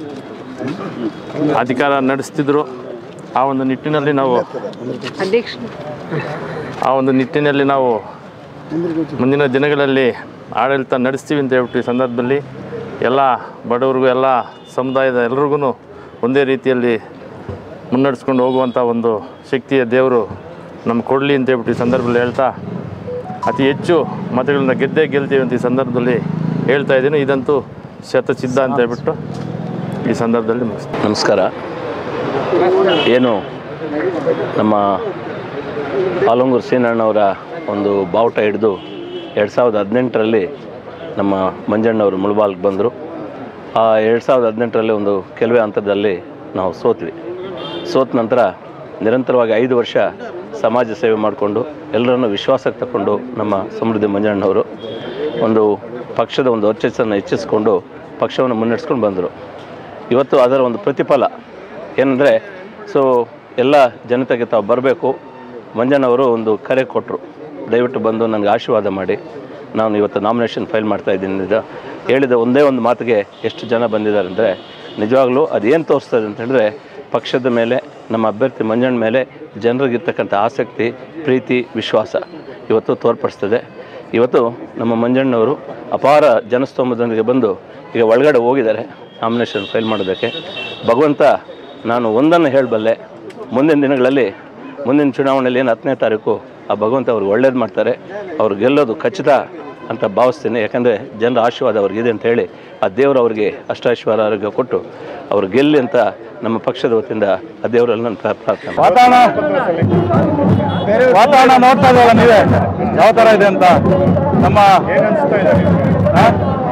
ಅಧಿಕಾರ ನಡೆಸ್ತಿದ್ರು ಆ ಒಂದು ನಿಟ್ಟಿನಲ್ಲಿ ನಾವು ಅಧ್ಯಕ್ಷ ಆ ಒಂದು ನಿಟ್ಟಿನಲ್ಲಿ ನಾವು ಮುಂದಿನ ದಿನಗಳಲ್ಲಿ ಆಡಳಿತ ನಡೆಸ್ತೀವಿ ಅಂತ ಹೇಳ್ಬಿಟ್ಟು ಈ ಸಂದರ್ಭದಲ್ಲಿ ಎಲ್ಲ ಬಡವರಿಗೂ ಎಲ್ಲ ಸಮುದಾಯದ ಎಲ್ರಿಗೂ ಒಂದೇ ರೀತಿಯಲ್ಲಿ ಮುನ್ನಡೆಸ್ಕೊಂಡು ಹೋಗುವಂಥ ಒಂದು ಶಕ್ತಿಯ ದೇವರು ನಮ್ಗೆ ಕೊಡಲಿ ಅಂತ ಹೇಳ್ಬಿಟ್ಟು ಈ ಸಂದರ್ಭದಲ್ಲಿ ಹೇಳ್ತಾ ಅತಿ ಹೆಚ್ಚು ಮತಗಳನ್ನ ಗೆದ್ದೇ ಗೆಲ್ತೀವಿ ಅಂತ ಈ ಸಂದರ್ಭದಲ್ಲಿ ಹೇಳ್ತಾ ಇದ್ದೀನಿ ಇದಂತೂ ಶತಸಿದ್ಧ ಅಂತ ಹೇಳ್ಬಿಟ್ಟು ಈ ಸಂದರ್ಭದಲ್ಲಿ ಮುಗಿಸ್ತೀನಿ ನಮಸ್ಕಾರ ಏನು ನಮ್ಮ ಆಲಂಗೂರು ಸೀನಣ್ಣವರ ಒಂದು ಬಾವುಟ ಹಿಡಿದು ಎರಡು ಸಾವಿರದ ಹದಿನೆಂಟರಲ್ಲಿ ನಮ್ಮ ಮಂಜಣ್ಣವರು ಮುಳಬಾಲ್ಗೆ ಬಂದರು ಆ ಎರಡು ಸಾವಿರದ ಹದಿನೆಂಟರಲ್ಲಿ ಒಂದು ಕೆಲವೇ ಹಂತದಲ್ಲಿ ನಾವು ಸೋತ್ವಿ ಸೋತ ನಂತರ ನಿರಂತರವಾಗಿ ಐದು ವರ್ಷ ಸಮಾಜ ಸೇವೆ ಮಾಡಿಕೊಂಡು ಎಲ್ಲರನ್ನು ವಿಶ್ವಾಸಕ್ಕೆ ತಗೊಂಡು ನಮ್ಮ ಸಮೃದ್ಧಿ ಮಂಜಣ್ಣವರು ಒಂದು ಪಕ್ಷದ ಒಂದು ವರ್ಚಸ್ಸನ್ನು ಹೆಚ್ಚಿಸ್ಕೊಂಡು ಪಕ್ಷವನ್ನು ಮುನ್ನಡೆಸ್ಕೊಂಡು ಬಂದರು ಇವತ್ತು ಅದರ ಒಂದು ಪ್ರತಿಫಲ ಏನಂದರೆ ಸೊ ಎಲ್ಲ ಜನತೆಗೆ ತಾವು ಬರಬೇಕು ಮಂಜಣ್ಣವರು ಒಂದು ಕರೆ ಕೊಟ್ಟರು ದಯವಿಟ್ಟು ಬಂದು ನನಗೆ ಆಶೀರ್ವಾದ ಮಾಡಿ ನಾನು ಇವತ್ತು ನಾಮಿನೇಷನ್ ಫೈಲ್ ಮಾಡ್ತಾ ಇದ್ದೀನಿ ಇದು ಹೇಳಿದ ಒಂದೇ ಒಂದು ಮಾತಿಗೆ ಎಷ್ಟು ಜನ ಬಂದಿದ್ದಾರೆ ಅಂದರೆ ನಿಜವಾಗ್ಲೂ ಅದೇನು ತೋರಿಸ್ತದೆ ಅಂತ ಹೇಳಿದ್ರೆ ಪಕ್ಷದ ಮೇಲೆ ನಮ್ಮ ಅಭ್ಯರ್ಥಿ ಮಂಜಣ್ಣ ಮೇಲೆ ಜನರಿಗಿರ್ತಕ್ಕಂಥ ಆಸಕ್ತಿ ಪ್ರೀತಿ ವಿಶ್ವಾಸ ಇವತ್ತು ತೋರ್ಪಡಿಸ್ತದೆ ಇವತ್ತು ನಮ್ಮ ಮಂಜಣ್ಣವರು ಅಪಾರ ಜನಸ್ತೋಮದೊಂದಿಗೆ ಬಂದು ಈಗ ಒಳಗಡೆ ಹೋಗಿದ್ದಾರೆ ನಾಮಿನೇಷನ್ ಫೈಲ್ ಮಾಡೋದಕ್ಕೆ ಭಗವಂತ ನಾನು ಒಂದನ್ನು ಹೇಳಬಲ್ಲೆ ಮುಂದಿನ ದಿನಗಳಲ್ಲಿ ಮುಂದಿನ ಚುನಾವಣೆಯಲ್ಲಿ ಏನು ಹತ್ತನೇ ತಾರೀಕು ಆ ಭಗವಂತ ಅವ್ರಿಗೆ ಒಳ್ಳೇದು ಮಾಡ್ತಾರೆ ಅವ್ರು ಗೆಲ್ಲೋದು ಖಚಿತ ಅಂತ ಭಾವಿಸ್ತೀನಿ ಯಾಕಂದರೆ ಜನರ ಆಶೀರ್ವಾದ ಅವ್ರಿಗಿದೆ ಅಂತ ಹೇಳಿ ಆ ದೇವರು ಅವರಿಗೆ ಅಷ್ಟಾಶೀರ್ವಾದ ಆರೋಗ್ಯ ಕೊಟ್ಟು ಅವ್ರು ಗೆಲ್ಲಿ ಅಂತ ನಮ್ಮ ಪಕ್ಷದ ವತಿಯಿಂದ ಆ ದೇವರಲ್ಲಿ ನಾನು ಪ್ರಾ- ಪ್ರಾರ್ಥನೆ ಮಾಡ್ತೀನಿ. ವಾತಾವರಣ ವಾತಾವರಣ ನೋಡ್ತಾ ಇದ್ದಾರಲ್ಲ ನೀವೇ ಯಾವ ಥರ ಇದೆ ಅಂತ ನಮ್ಮ ಆ?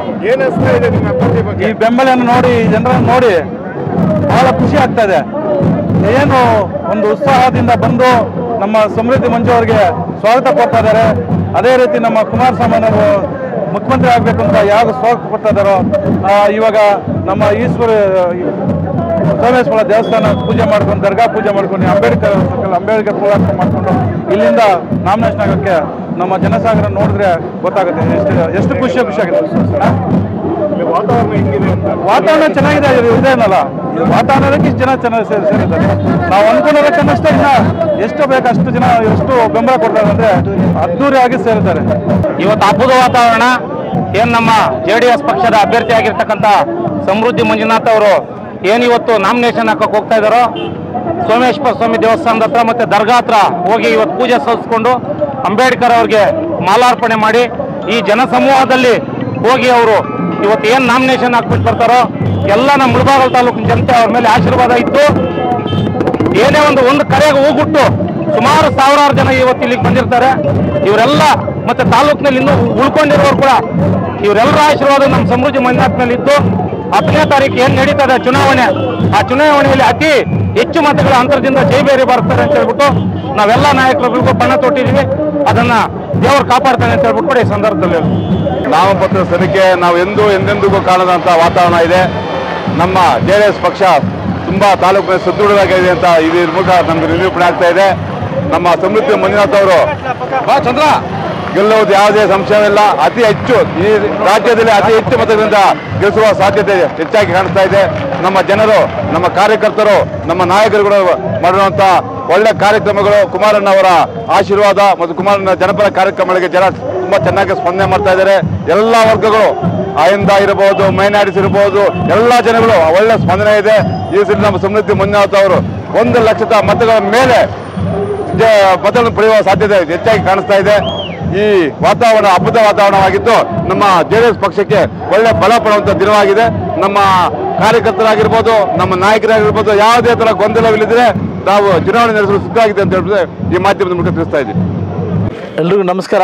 ಈ ಬೆಂಬಲವನ್ನು ನೋಡಿ ಈ ಜನರನ್ನು ನೋಡಿ ಬಹಳ ಖುಷಿ ಆಗ್ತಾ ಇದೆ ಏನು ಒಂದು ಉತ್ಸಾಹದಿಂದ ಬಂದು ನಮ್ಮ ಸಮೃದ್ಧಿ ಮಂಜು ಅವರಿಗೆ ಸ್ವಾಗತ ಕೊಡ್ತಾ ಇದ್ದಾರೆ ಅದೇ ರೀತಿ ನಮ್ಮ ಕುಮಾರಸ್ವಾಮಿಯವರು ಮುಖ್ಯಮಂತ್ರಿ ಆಗಬೇಕು ಅಂತ ಯಾವಾಗ ಸ್ವಾಗತ ಕೊಡ್ತಾ ಇದ್ದಾರೋ ಆ, ಇವಾಗ ನಮ್ಮ ಈಶ್ವರ ಸೋಮೇಶ್ವರ ದೇವಸ್ಥಾನ ಪೂಜೆ ಮಾಡ್ಕೊಂಡು ದರ್ಗಾ ಪೂಜೆ ಮಾಡ್ಕೊಂಡು ಅಂಬೇಡ್ಕರ್ ಸರ್ಕಲ್ ಅಂಬೇಡ್ಕರ್ ಪೂಜೆ ಮಾಡ್ಕೊಂಡು ಇಲ್ಲಿಂದ ನಾಮಿನೇಷನ್ ಆಗೋಕ್ಕೆ ನಮ್ಮ ಜನಸಾಗರ ನೋಡಿದ್ರೆ ಗೊತ್ತಾಗುತ್ತೆ ಎಷ್ಟು ಎಷ್ಟು ಖುಷಿ ಖುಷಿ ಆಗಿದೆ ಆ? ವಾತಾವರಣ ಹೆಂಗಿದೆ ಅಂತ ವಾತಾವರಣ ಚೆನ್ನಾಗಿದೆ ಇದು ಇದೇನಲ್ಲ ಇದು ವಾತಾವರಣಕ್ಕೆ ಇಷ್ಟು ಜನ ಚೆನ್ನಾಗಿ ಸೇರಿ ಸೇರಿದ್ದಾರೆ ನಾವು ಅನ್ಕೊಂಡಿರೋಕ್ಕನ್ನಷ್ಟೇ ಇನ್ನ ಎಷ್ಟು ಬೇಕು ಅಷ್ಟು ಜನ ಎಷ್ಟು ಬೆಂಬಲ ಕೊಡ್ತಾರೆ ಅಂದ್ರೆ ಅದ್ದೂರಿಯಾಗಿ ಸೇರಿದ್ದಾರೆ ಇವತ್ತು ಹಬ್ಬದ ವಾತಾವರಣ ಏನು ನಮ್ಮ ಜೆ ಡಿ ಎಸ್ ಪಕ್ಷದ ಅಭ್ಯರ್ಥಿ ಆಗಿರ್ತಕ್ಕಂಥ ಸಮೃದ್ಧಿ ಮಂಜುನಾಥ್ ಅವರು ಏನಿವತ್ತು ನಾಮಿನೇಷನ್ ಹಾಕಕ್ಕೆ ಹೋಗ್ತಾ ಇದ್ದಾರೋ ಸೋಮೇಶ್ವರ ಸ್ವಾಮಿ ದೇವಸ್ಥಾನದ ಹತ್ರ ಮತ್ತೆ ದರ್ಗಾ ಹತ್ರ ಹೋಗಿ ಇವತ್ತು ಪೂಜೆ ಸಲ್ಲಿಸ್ಕೊಂಡು ಅಂಬೇಡ್ಕರ್ ಅವ್ರಿಗೆ ಮಾಲಾರ್ಪಣೆ ಮಾಡಿ ಈ ಜನಸಮೂಹದಲ್ಲಿ ಹೋಗಿ ಅವರು ಇವತ್ತು ಏನು ನಾಮಿನೇಷನ್ ಹಾಕ್ಬಿಟ್ಟು ಬರ್ತಾರೋ ಎಲ್ಲ ನಮ್ಮ ಮುಳಬಾಗಲ್ ತಾಲೂಕಿನ ಜನತೆ ಅವ್ರ ಮೇಲೆ ಆಶೀರ್ವಾದ ಇತ್ತು ಏನೇ ಒಂದು ಒಂದು ಕರೆಗೆ ಹೋಗ್ಬಿಟ್ಟು ಸುಮಾರು ಸಾವಿರಾರು ಜನ ಇವತ್ತು ಇಲ್ಲಿಗೆ ಬಂದಿರ್ತಾರೆ ಇವರೆಲ್ಲ ಮತ್ತೆ ತಾಲೂಕಿನಲ್ಲಿ ಇನ್ನೂ ಉಳ್ಕೊಂಡಿರೋರು ಕೂಡ ಇವರೆಲ್ಲರ ಆಶೀರ್ವಾದ ನಮ್ಮ ಸಮೃದ್ಧಿ ಮಂಜುನಾಥ್ ಮೇಲೆ ಇದ್ದು ಹತ್ತನೇ ತಾರೀಕು ಏನು ನಡೀತದೆ ಚುನಾವಣೆ ಆ ಚುನಾವಣೆಯಲ್ಲಿ ಅತಿ ಹೆಚ್ಚು ಮತಗಳ ಅಂತರದಿಂದ ಜೈಬೇರಿ ಬರ್ತಾರೆ ಅಂತ ಹೇಳ್ಬಿಟ್ಟು ನಾವೆಲ್ಲ ನಾಯಕರುಗಳಿಗೂ ಬಣ್ಣ ತೊಟ್ಟಿದ್ದೀವಿ ಅದನ್ನ ದೇವರು ಕಾಪಾಡ್ತಾನೆ ಅಂತ ಹೇಳ್ಬಿಟ್ಟು ಕೂಡ ಈ ಸಂದರ್ಭದಲ್ಲಿ ನಾಮಪತ್ರ ಸಲ್ಲಿಕೆ ನಾವು ಎಂದೂ ಎಂದೆಂದಿಗೂ ಕಾಣದಂಥ ವಾತಾವರಣ ಇದೆ ನಮ್ಮ ಜೆ ಡಿ ಎಸ್ ಪಕ್ಷ ತುಂಬ ತಾಲೂಕಿನ ಸದೃಢವಾಗಿದೆ ಅಂತ ಇದ್ರ ಮೂಲಕ ನಮ್ಗೆ ನಿರೂಪಣೆ ಆಗ್ತಾ ಇದೆ ನಮ್ಮ ಸಮೃದ್ಧಿ ಮಂಜುನಾಥ್ ಅವರು ಬಾ ಚಂದ್ರ ಗೆಲ್ಲುವುದು ಯಾವುದೇ ಸಂಶಯವಿಲ್ಲ ಅತಿ ಹೆಚ್ಚು ಈ ರಾಜ್ಯದಲ್ಲಿ ಅತಿ ಹೆಚ್ಚು ಮತಗಳಿಂದ ಗೆಲ್ಲಿಸುವ ಸಾಧ್ಯತೆ ಹೆಚ್ಚಾಗಿ ಕಾಣಿಸ್ತಾ ಇದೆ ನಮ್ಮ ಜನರು ನಮ್ಮ ಕಾರ್ಯಕರ್ತರು ನಮ್ಮ ನಾಯಕರುಗಳು ಮಾಡಿರುವಂಥ ಒಳ್ಳೆ ಕಾರ್ಯಕ್ರಮಗಳು ಕುಮಾರಣ್ಣ ಅವರ ಆಶೀರ್ವಾದ ಮತ್ತು ಕುಮಾರಣ್ಣ ಜನಪರ ಕಾರ್ಯಕ್ರಮಗಳಿಗೆ ಜನ ತುಂಬಾ ಚೆನ್ನಾಗಿ ಸ್ಪಂದನೆ ಮಾಡ್ತಾ ಇದ್ದಾರೆ ಎಲ್ಲ ವರ್ಗಗಳು ಆಯಿಂದ ಇರಬಹುದು ಮೈನಾರಿಟೀಸ್ ಇರಬಹುದು ಎಲ್ಲ ಜನಗಳು ಒಳ್ಳೆ ಸ್ಪಂದನೆ ಇದೆ ಈ ಸಲ ನಮ್ಮ ಸಮೃದ್ಧಿ ಮಂಜುನಾಥ್ ಅವರು ಒಂದು ಲಕ್ಷದ ಮತಗಳ ಮೇಲೆ ಜ- ಮತಗಳನ್ನು ಪಡೆಯುವ ಸಾಧ್ಯತೆ ಹೆಚ್ಚಾಗಿ ಕಾಣಿಸ್ತಾ ಇದೆ ಈ ವಾತಾವರಣ ಹಬ್ಬದ ವಾತಾವರಣವಾಗಿದ್ದು ನಮ್ಮ ಜೆ ಡಿ ಎಸ್ ಪಕ್ಷಕ್ಕೆ ಒಳ್ಳೆ ಬಲ ಪಡುವಂತ ದಿನವಾಗಿದೆ ನಮ್ಮ ಕಾರ್ಯಕರ್ತರಾಗಿರ್ಬೋದು ನಮ್ಮ ನಾಯಕರಾಗಿರ್ಬೋದು ಯಾವುದೇ ತರ ಗೊಂದಲವಿಲ್ಲದ್ರೆ ನಾವು ಚುನಾವಣೆ ನಡೆಸಲು ಸಿದ್ಧವಾಗಿದೆ ಅಂತ ಹೇಳಿದ್ರೆ ಈ ಮಾಧ್ಯಮದ ಮೂಲಕ ತಿಳಿಸ್ತಾ ಇದ್ದೀವಿ ಎಲ್ರಿಗೂ ನಮಸ್ಕಾರ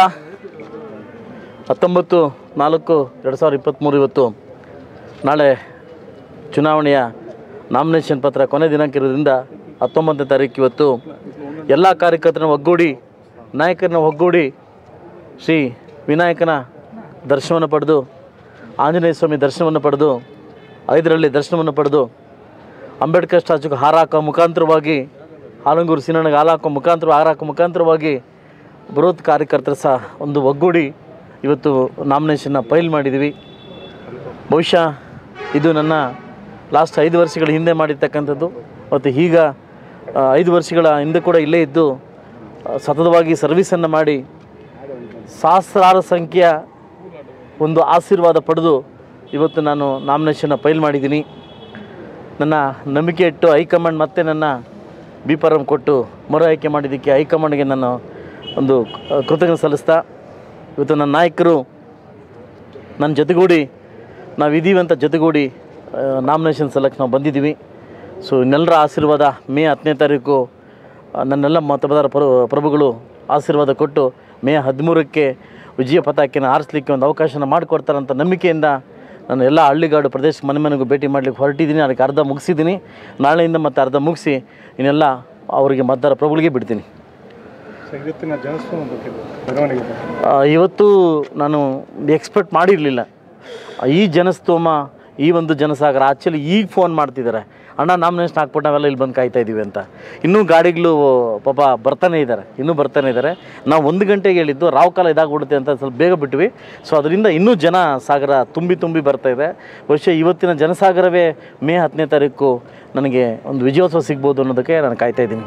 ಹತ್ತೊಂಬತ್ತು ನಾಲ್ಕು ಎರಡು ಸಾವಿರದ ಇಪ್ಪತ್ತ್ಮೂರು ಇವತ್ತು ನಾಳೆ ಚುನಾವಣೆಯ ನಾಮಿನೇಷನ್ ಪತ್ರ ಕೊನೆ ದಿನಾಂಕ ಇರೋದ್ರಿಂದ ಹತ್ತೊಂಬತ್ತನೇ ತಾರೀಕು ಇವತ್ತು ಎಲ್ಲ ಕಾರ್ಯಕರ್ತರನ್ನ ಒಗ್ಗೂಡಿ ನಾಯಕರನ್ನ ಒಗ್ಗೂಡಿ ಶ್ರೀ ವಿನಾಯಕನ ದರ್ಶನವನ್ನು ಪಡೆದು ಆಂಜನೇಯ ಸ್ವಾಮಿ ದರ್ಶನವನ್ನು ಪಡೆದು ಐದರಲ್ಲಿ ದರ್ಶನವನ್ನು ಪಡೆದು ಅಂಬೇಡ್ಕರ್ ಸ್ಟ್ಯಾಚುಗೆ ಹಾರ ಹಾಕೋ ಮುಖಾಂತರವಾಗಿ ಹಾಲಂಗೂರು ಸಿನಣ್ಣಗೆ ಹಾಲು ಹಾಕೋ ಮುಖಾಂತರ ಹಾರ ಹಾಕೋ ಮುಖಾಂತರವಾಗಿ ಬೃಹತ್ ಕಾರ್ಯಕರ್ತರು ಸಹ ಒಂದು ಒಗ್ಗೂಡಿ ಇವತ್ತು ನಾಮಿನೇಷನ್ನ ಫೈಲ್ ಮಾಡಿದ್ದೀವಿ ಬಹುಶಃ ಇದು ನನ್ನ ಲಾಸ್ಟ್ ಐದು ವರ್ಷಗಳ ಹಿಂದೆ ಮಾಡಿರ್ತಕ್ಕಂಥದ್ದು ಮತ್ತು ಈಗ ಆ, ಐದು ವರ್ಷಗಳ ಹಿಂದೆ ಕೂಡ ಇಲ್ಲೇ ಇದ್ದು ಆ, ಸತತವಾಗಿ ಸರ್ವಿಸನ್ನು ಮಾಡಿ ಸಹಸ್ರಾರು ಸಂಖ್ಯೆಯ ಒಂದು ಆಶೀರ್ವಾದ ಪಡೆದು ಇವತ್ತು ನಾನು ನಾಮಿನೇಷನ್ನ ಫೈಲ್ ಮಾಡಿದ್ದೀನಿ ನನ್ನ ನಂಬಿಕೆ ಇಟ್ಟು ಹೈಕಮಾಂಡ್ ಮತ್ತೆ ನನ್ನ ಬಿ ಫಾರಂ ಕೊಟ್ಟು ಮರು ಆಯ್ಕೆ ಮಾಡಿದ್ದಕ್ಕೆ ಹೈಕಮಾಂಡ್ಗೆ ನಾನು ಒಂದು ಕೃತಜ್ಞತೆ ಸಲ್ಲಿಸ್ತಾ ಇವತ್ತು ನನ್ನ ನಾಯಕರು ನನ್ನ ಜೊತೆಗೂಡಿ ನಾವು ಇದೀವಿ ಅಂತ ಜೊತೆಗೂಡಿ ನಾಮಿನೇಷನ್ ಸಲಕ್ಕೆ ನಾವು ಬಂದಿದ್ದೀವಿ ಸೊ ಇನ್ನೆಲ್ಲರ ಆಶೀರ್ವಾದ ಮೇ ಹತ್ತನೇ ತಾರೀಕು ಆ, ನನ್ನೆಲ್ಲ ಮತದಾರ ಪ್ರ ಪ್ರಭುಗಳು ಆಶೀರ್ವಾದ ಕೊಟ್ಟು ಮೇ ಹದಿಮೂರಕ್ಕೆ ವಿಜಯ ಪತಾಕೆಯನ್ನು ಆರಿಸ್ಲಿಕ್ಕೆ ಒಂದು ಅವಕಾಶನ ಮಾಡಿಕೊಡ್ತಾರಂತ ನಂಬಿಕೆಯಿಂದ ನಾನು ಎಲ್ಲ ಹಳ್ಳಿಗಾಡು ಪ್ರದೇಶ ಮನೆ ಮನೆಗೂ ಭೇಟಿ ಮಾಡಲಿಕ್ಕೆ ಹೊರಟಿದ್ದೀನಿ ಅದಕ್ಕೆ ಅರ್ಧ ಮುಗಿಸಿದ್ದೀನಿ ನಾಳೆಯಿಂದ ಮತ್ತೆ ಅರ್ಧ ಮುಗಿಸಿ ಇನ್ನೆಲ್ಲ ಅವರಿಗೆ ಮತದಾರ ಪ್ರಭುಗಳಿಗೆ ಬಿಡ್ತೀನಿ ಇವತ್ತಿನ ಜನಸ್ತೋಮ ಬಗ್ಗೆ ಮೆರವಣಿಗೆ ಆ, ಇವತ್ತು ನಾನು ಎಕ್ಸ್ಪೆಕ್ಟ್ ಮಾಡಿರಲಿಲ್ಲ ಈ ಜನಸ್ತೋಮ ಈ ಒಂದು ಜನಸಾಗರ ಆ್ಯಕ್ಚುಲಿ ಈಗ ಫೋನ್ ಮಾಡ್ತಿದ್ದಾರೆ ಅಣ್ಣ ನಾಮಿನೇಷನ್ ಹಾಕ್ಬಿಟ್ಟು ನಾವೆಲ್ಲ ಇಲ್ಲಿ ಬಂದು ಕಾಯ್ತಾ ಇದ್ದೀವಿ ಅಂತ ಇನ್ನೂ ಗಾಡಿಗಳು ಪಾಪ ಬರ್ತಾನೆ ಇದ್ದಾರೆ ಇನ್ನೂ ಬರ್ತಾನೆ ಇದ್ದಾರೆ ನಾವು ಒಂದು ಗಂಟೆಗೆ ಹೇಳಿದ್ದು ರಾವ್ ಕಾಲ ಇದಾಗ್ಬಿಡುತ್ತೆ ಅಂತ ಸ್ವಲ್ಪ ಬೇಗ ಬಿಟ್ವಿ ಸೊ ಅದರಿಂದ ಇನ್ನೂ ಜನ ಸಾಗರ ತುಂಬಿ ತುಂಬಿ ಬರ್ತಾ ಇದೆ ಬಹುಶಃ ಇವತ್ತಿನ ಜನಸಾಗರವೇ ಮೇ ಹತ್ತನೇ ತಾರೀಕು ನನಗೆ ಒಂದು ವಿಜಯೋತ್ಸವ ಸಿಗ್ಬೋದು ಅನ್ನೋದಕ್ಕೆ ನಾನು ಕಾಯ್ತಾ ಇದ್ದೀನಿ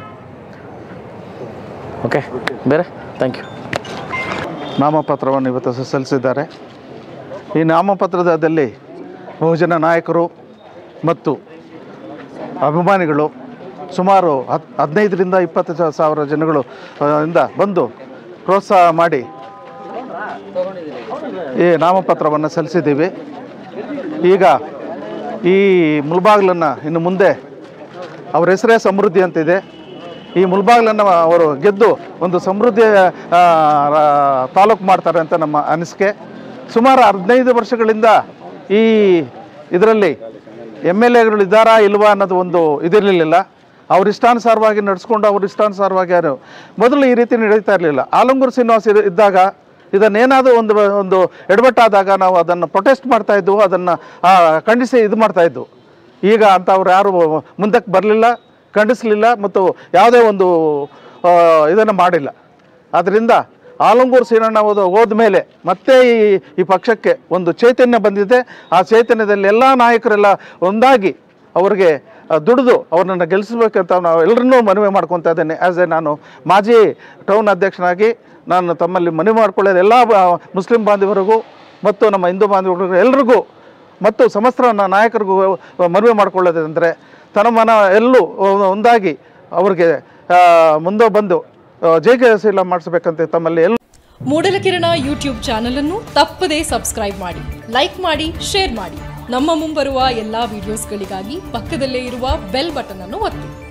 ಓಕೆ ಬೇರೆ ಥ್ಯಾಂಕ್ ಯು ನಾಮಪತ್ರವನ್ನು ಇವತ್ತು ಸಲ್ಲಿಸಿದ್ದಾರೆ ಈ ನಾಮಪತ್ರದಲ್ಲಿ ಬಹುಜನ ನಾಯಕರು ಮತ್ತು ಅಭಿಮಾನಿಗಳು ಸುಮಾರು ಹತ್ ಹದಿನೈದರಿಂದ ಇಪ್ಪತ್ತು ಸಾ- ಸಾವಿರ ಜನಗಳು ಆ, ಇಂದ ಬಂದು ಪ್ರೋತ್ಸಾಹ ಮಾಡಿ ಈ ನಾಮಪತ್ರವನ್ನು ಸಲ್ಲಿಸಿದ್ದೀವಿ ಈಗ ಈ ಮುಲ್ಬಾಗ್ಲನ್ನು ಇನ್ನು ಮುಂದೆ ಅವ್ರ ಹೆಸರೇ ಸಮೃದ್ಧಿ ಅಂತಿದೆ ಈ ಮುಲ್ಬಾಗ್ಲನ್ನು ಅವರು ಗೆದ್ದು ಒಂದು ಸಮೃದ್ಧಿ ಆ, ರಾ- ತಾಲೂಕು ಮಾಡ್ತಾರೆ ಅಂತ ನಮ್ಮ ಅನಿಸಿಕೆ ಸುಮಾರು ಹದಿನೈದು ವರ್ಷಗಳಿಂದ ಈ ಇದರಲ್ಲಿ ಎಮ್ ಎಲ್ ಎಗಳು ಇದ್ದಾರಾ ಇಲ್ವಾ ಅನ್ನೋದು ಒಂದು ಇದಿರಲಿಲ್ಲ ಅವ್ರ ಇಷ್ಟಾನುಸಾರವಾಗಿ ನಡೆಸ್ಕೊಂಡು ಅವ್ರ ಇಷ್ಟಾನುಸಾರವಾಗಿ ಯಾರು ಮೊದಲು ಈ ರೀತಿ ನಡೀತಾ ಇರಲಿಲ್ಲ ಆಲಂಗೂರು ಶ್ರೀನಿವಾಸ್ ಇದ್- ಇದ್ದಾಗ ಇದನ್ನೇನಾದರೂ ಒಂದು ಒಂದು ಎಡವಟ್ಟಾದಾಗ ನಾವು ಅದನ್ನು ಪ್ರೊಟೆಸ್ಟ್ ಮಾಡ್ತಾ ಇದ್ವು ಅದನ್ನು ಖಂಡಿಸಿ ಇದು ಮಾಡ್ತಾ ಇದ್ವು ಈಗ ಅಂಥವ್ರು ಯಾರು ಮುಂದಕ್ಕೆ ಬರಲಿಲ್ಲ ಖಂಡಿಸಲಿಲ್ಲ ಮತ್ತು ಯಾವುದೇ ಒಂದು ಇದನ್ನು ಮಾಡಿಲ್ಲ ಆದ್ದರಿಂದ ಆಲಂಗೂರು ಶ್ರೀರಣ್ಣ ಹೋದ ಹೋದ್ಮೇಲೆ ಮತ್ತೆ ಈ ಈ ಪಕ್ಷಕ್ಕೆ ಒಂದು ಚೈತನ್ಯ ಬಂದಿದೆ ಆ ಚೈತನ್ಯದಲ್ಲಿ ಎಲ್ಲ ನಾಯಕರೆಲ್ಲ ಒಂದಾಗಿ ಅವ್ರಿಗೆ ಆ, ದುಡಿದು ಅವ್ರನ್ನ ಗೆಲ್ಲಿಸ್ಬೇಕಂತ ನಾವು ಎಲ್ಲರನ್ನೂ ಮನವಿ ಮಾಡ್ಕೊತಾ ಇದ್ದೇನೆ ಆ್ಯಸ್ ಎ ನಾನು ಮಾಜಿ ಟೌನ್ ಅಧ್ಯಕ್ಷನಾಗಿ ನಾನು ತಮ್ಮಲ್ಲಿ ಮನವಿ ಮಾಡ್ಕೊಳ್ಳೋದು ಎಲ್ಲ ಬ- ಮುಸ್ಲಿಂ ಬಾಂಧವರಿಗೂ ಮತ್ತು ನಮ್ಮ ಹಿಂದೂ ಬಾಂಧವರಿಗೂ ಎಲ್ರಿಗೂ ಮತ್ತು ಸಮಸ್ತ ನ- ನಾಯಕರಿಗೂ ಮನವಿ ಮಾಡ್ಕೊಳ್ಳೋದಂದರೆ ತನ್ನ ಮನ ಎಲ್ಲೂ ಒಂದಾಗಿ ಅವ್ರಿಗೆ ಆ, ಮುಂದೆ ಬಂದು ಜಯಶೀಲ ಮಾಡಿಸ್ಬೇಕಂತ ತಮ್ಮಲ್ಲಿ ಎಲ್ಲ ಮೂಡಲಕಿರಣ ಯೂಟ್ಯೂಬ್ ಚಾನಲ್ ಅನ್ನು ತಪ್ಪದೇ ಸಬ್ಸ್ಕ್ರೈಬ್ ಮಾಡಿ ಲೈಕ್ ಮಾಡಿ ಶೇರ್ ಮಾಡಿ ನಮ್ಮ ಮುಂಬರುವ ಎಲ್ಲಾ ವಿಡಿಯೋಸ್ಗಳಿಗಾಗಿ ಪಕ್ಕದಲ್ಲೇ ಇರುವ ಬೆಲ್ ಬಟನ್ ಅನ್ನು ಒತ್ತಿ